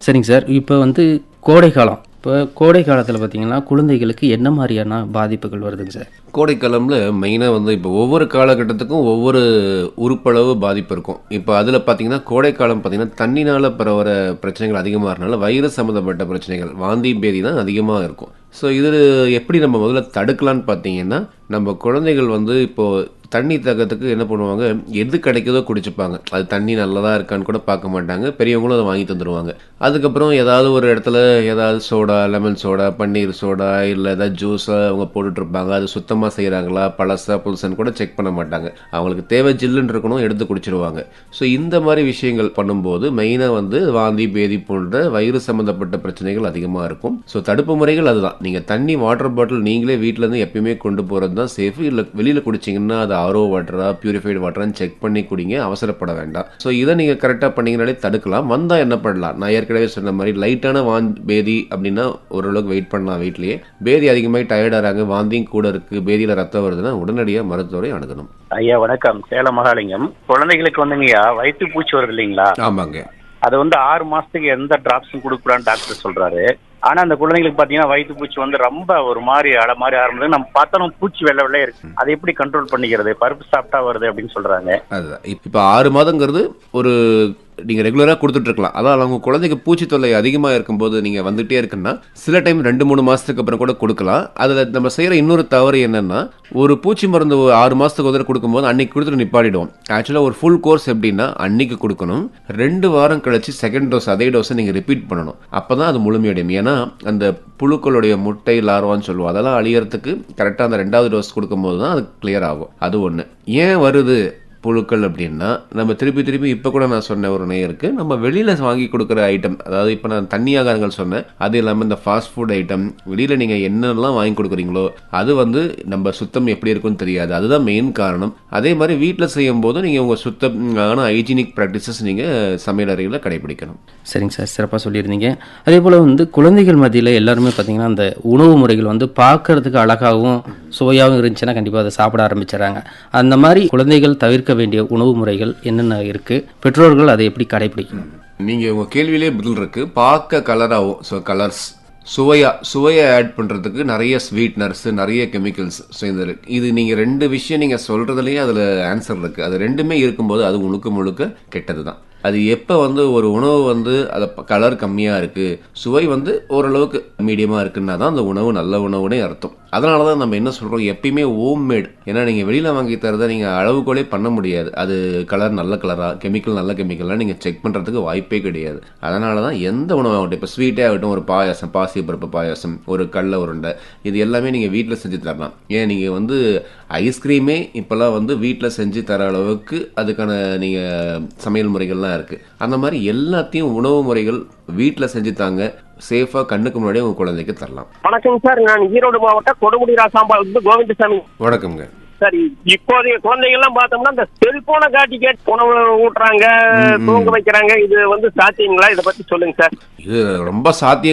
சரிங்க சார் இப்போ வந்து கோடை காலம் இப்போ கோடை காலத்தில் பார்த்தீங்கன்னா குழந்தைகளுக்கு என்ன மாதிரியான பாதிப்புகள் வருதுங்க சார் கோடைக்காலம்ல மெயினாக வந்து இப்போ ஒவ்வொரு காலகட்டத்துக்கும் ஒவ்வொரு உறுப்பளவு பாதிப்பு இருக்கும் இப்போ அதில் பார்த்தீங்கன்னா கோடைக்காலம் பார்த்தீங்கன்னா தண்ணினால் பரவற பிரச்சனைகள் அதிகமாக இருக்கனால வைரஸ் சம்மந்தப்பட்ட பிரச்சனைகள் வாந்தி பேதி தான் அதிகமாக இருக்கும் ஸோ இது எப்படி நம்ம முதல்ல தடுக்கலான்னு பார்த்தீங்கன்னா நம்ம குழந்தைகள் வந்து இப்போது தண்ணி தகத்துக்கு என்ன பண்ணுவாங்க எது கிடைக்குதோ குடிச்சுப்பாங்க அது தண்ணி நல்லதா இருக்கான்னு கூட பார்க்க மாட்டாங்க பெரியவங்களும் அதை வாங்கி தந்துடுவாங்க அதுக்கப்புறம் ஏதாவது ஒரு இடத்துல ஏதாவது சோடா லெமன் சோடா பன்னீர் சோடா இல்லை ஏதாவது ஜூஸை அவங்க போட்டுட்டு இருப்பாங்க அது சுத்தமாக செய்கிறாங்களா பழசா புதுசான்னு கூட செக் பண்ண மாட்டாங்க அவங்களுக்கு தேவை ஜில்லுன்னு இருக்கணும் எடுத்து குடிச்சிருவாங்க ஸோ இந்த மாதிரி விஷயங்கள் பண்ணும்போது மெயினாக வந்து வாந்தி பேதி போன்ற வயிறு சம்மந்தப்பட்ட பிரச்சனைகள் அதிகமாக இருக்கும் ஸோ தடுப்பு முறைகள் அதுதான் நீங்கள் தண்ணி வாட்டர் பாட்டில் நீங்களே வீட்டிலேருந்து எப்பயுமே கொண்டு போகிறது தான் சேஃப் இல்லை வெளியில் குடிச்சிங்கன்னா அது ஆரோ வாட்டரா பியூரிஃபைடு வாட்டரான்னு செக் பண்ணி குடிங்க அவசரப்பட வேண்டாம் ஸோ இதை நீங்கள் கரெக்டாக பண்ணீங்கனாலே தடுக்கலாம் வந்தால் என்ன பண்ணலாம் நான் ஏற்கனவே சொன்ன மாதிரி லைட்டான வாந் பேதி அப்படின்னா ஓரளவுக்கு வெயிட் பண்ணலாம் வீட்லேயே பேதி அதிகமாகி டயர்டாகிறாங்க வாந்தியும் கூட இருக்குது பேதியில் ரத்தம் வருதுன்னா உடனடியாக மருத்துவரை அணுகணும் ஐயா வணக்கம் சேலம் மகாலிங்கம் குழந்தைகளுக்கு வந்துங்கய்யா வயிற்று பூச்சி வருது இல்லைங்களா ஆமாங்க அது வந்து ஆறு மாசத்துக்கு எந்த டிராப்ஸும் கொடுக்கூடாதுன்னு டாக்டர் சொல்றாரு ஆனா அந்த குழந்தைகளுக்கு பாத்தீங்கன்னா வயிற்று பூச்சி வந்து ரொம்ப ஒரு மாதிரி அடை மாதிரி ஆரம்பிச்சு நம்ம பார்த்தாலும் பூச்சி வெள்ளை வெள்ளை இருக்கு அதை எப்படி கண்ட்ரோல் பண்ணிக்கிறது பருப்பு சாப்பிட்டா வருது அப்படின்னு சொல்றாங்க அதுதான் இப்போ ஆறு மாதங்கிறது ஒரு நீங்கள் ரெகுலராக கொடுத்துட்ருக்கலாம் அதான் அவங்க குழந்தைக்கு பூச்சி தொல்லை அதிகமாக இருக்கும்போது நீங்கள் வந்துகிட்டே இருக்குன்னா சில டைம் ரெண்டு மூணு மாதத்துக்கு அப்புறம் கூட கொடுக்கலாம் அதில் நம்ம செய்கிற இன்னொரு தவறு என்னென்னா ஒரு பூச்சி மருந்து ஒரு ஆறு மாதத்துக்கு ஒரு தடவை கொடுக்கும்போது அன்னைக்கு கொடுத்துட்டு நிப்பாடிடுவோம் ஆக்சுவலாக ஒரு ஃபுல் கோர்ஸ் எப்படின்னா அன்னைக்கு கொடுக்கணும் ரெண்டு வாரம் கழிச்சு செகண்ட் டோஸ் அதே டோஸை நீங்கள் ரிப்பீட் பண்ணணும் அப்போ தான் அது முழுமையடையும் ஏன்னா அந்த புழுக்களுடைய முட்டை லார்வான்னு சொல்லுவோம் அதெல்லாம் அழியறதுக்கு கரெக்டாக அந்த ரெண்டாவது டோஸ் கொடுக்கும்போது தான் அது கிளியர் ஆகும் அது ஒன்று ஏன் வருது புழுக்கள் அப்படின்னா நம்ம திருப்பி திருப்பி இப்போ கூட நான் சொன்ன ஒரு நேயருக்கு நம்ம வெளியில் வாங்கி கொடுக்குற ஐட்டம் அதாவது இப்போ நான் தண்ணி ஆகாரங்கள் சொன்னேன் அது இல்லாமல் இந்த ஃபாஸ்ட் ஃபுட் ஐட்டம் வெளியில் நீங்கள் என்னெல்லாம் வாங்கி கொடுக்குறீங்களோ அது வந்து நம்ம சுத்தம் எப்படி இருக்குன்னு தெரியாது அதுதான் மெயின் காரணம் அதே மாதிரி வீட்டில் செய்யும் போது நீங்கள் உங்கள் சுத்தமான ஹைஜீனிக் ப்ராக்டிசஸ் நீங்கள் சமையல் அறையில் கடைபிடிக்கணும் சரிங்க சார் சிறப்பாக சொல்லியிருந்தீங்க அதே போல் வந்து குழந்தைகள் மத்தியில் எல்லாருமே பார்த்தீங்கன்னா அந்த உணவு முறைகள் வந்து பார்க்கறதுக்கு அழகாகவும் சுவையாகவும் இருந்துச்சுன்னா கண்டிப்பாக அதை சாப்பிட ஆரம்பிச்சிடறாங்க அந்த மாதிரி குழந்தைகள் தவிர்க்க வேண்டிய உணவு முறைகள் என்னென்ன இருக்குது பெற்றோர்கள் அதை எப்படி கடைபிடிக்கணும் நீங்கள் உங்கள் கேள்வியிலே பதில் இருக்கு பார்க்க கலராகவும் ஸோ கலர்ஸ் சுவையா சுவையை ஆட் பண்ணுறதுக்கு நிறைய ஸ்வீட்னர்ஸ் நிறைய கெமிக்கல்ஸ் சேர்ந்துருக்கு இது நீங்கள் ரெண்டு விஷயம் நீங்கள் சொல்கிறதுலேயே அதில் ஆன்சர் இருக்குது அது ரெண்டுமே இருக்கும்போது அது முழுக்க முழுக்க கெட்டது தான் அது எப்போ வந்து ஒரு உணவு வந்து அதை கலர் கம்மியாக இருக்குது சுவை வந்து ஓரளவுக்கு மீடியமாக இருக்குன்னா தான் அந்த உணவு நல்ல உணவுனே அர்த்தம் அதனால தான் நம்ம என்ன சொல்கிறோம் எப்பயுமே ஹோம் மேட் ஏன்னா நீங்கள் வெளியில் வாங்கி தரதை நீங்கள் அளவுகோலே பண்ண முடியாது அது கலர் நல்ல கலராக கெமிக்கல் நல்ல கெமிக்கலாக நீங்கள் செக் பண்ணுறதுக்கு வாய்ப்பே கிடையாது அதனால தான் எந்த உணவாகட்டும் இப்போ ஸ்வீட்டே ஆகட்டும் ஒரு பாயாசம் பாசி பருப்பு பாயாசம் ஒரு கடல உருண்டை இது எல்லாமே நீங்கள் வீட்டில் செஞ்சு தரலாம் ஏன் நீங்கள் வந்து ஐஸ்கிரீமே இப்போல்லாம் வந்து வீட்டில் செஞ்சு தர அளவுக்கு அதுக்கான நீங்கள் சமையல் முறைகள்லாம் இருக்குது அந்த மாதிரி எல்லாத்தையும் உணவு முறைகள் வீட்டில் செஞ்சு தாங்க சேஃபாக கண்ணுக்கு முன்னாடியே உங்கள் குழந்தைக்கு தரலாம் வணக்கம் சார் நான் ஈரோடு மாவட்டம் கொடுமுடி ராசாம்பாள் இருந்து கோவிந்தசாமி வணக்கம்ங்க சரி இப்போதைய குழந்தைகள் எல்லாம் பார்த்தோம்னா இந்த செல்போனை காட்டி கேட்டு உணவு ஊட்டுறாங்க தூங்க வைக்கிறாங்க இது வந்து சாத்தியங்களா இதை பத்தி சொல்லுங்க சார் இது ரொம்ப சாத்திய